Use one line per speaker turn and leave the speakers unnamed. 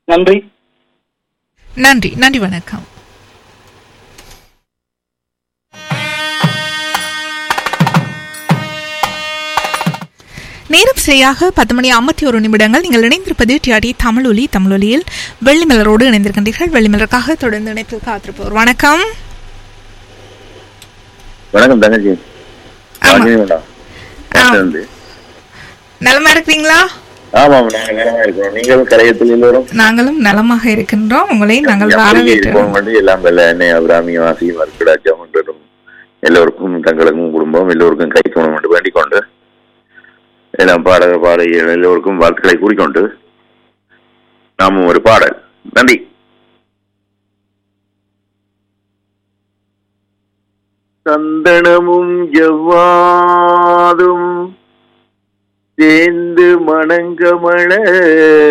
நன்றி
நன்றி நன்றி வணக்கம் நேரம் சரியாக பத்து மணி ஐம்பத்தி ஒரு நிமிடங்கள் நீங்கள் இணைந்திருப்பது டிஆடி தமிழொலி தமிழொலியில் வெள்ளிமலரோடு இணைந்திருக்கின்றீர்கள் வெள்ளிமலருக்காக தொடர்ந்து இணைப்பில் காத்திருப்போர் வணக்கம்
வணக்கம் தங்கச்சி
ஆமா.
ராஜினி மேடம்
ஆ.
வந்து
நலமா இருக்கிறீங்களா
ஆமாம் நாங்க நேரமா இருக்கிறோம் நீங்கள் கரையத்தில் எல்லோரும்
நாங்களும் நலமாக இருக்கின்றோம் உங்களை நாங்கள்
எப்படி
வரவேற்கிறோம்
இருப்போம் வந்து எல்லாம் வெள்ள எண்ணெய் அபிராமி வாசி மறுக்கடாச்சம் என்றும் எல்லோருக்கும் தங்களுக்கும் குடும்பம் எல்லோருக்கும் கை தோணும் என்று வேண்டிக் கொண்டு எல்லாம் பாடகர் பாடகிகள் எல்லோருக்கும் வாழ்த்துக்களை கூறிக்கொண்டு நாமும் ஒரு பாடல் நன்றி சந்தனமும் ஜவ்வாதும் சேர்ந்து மணங்கமண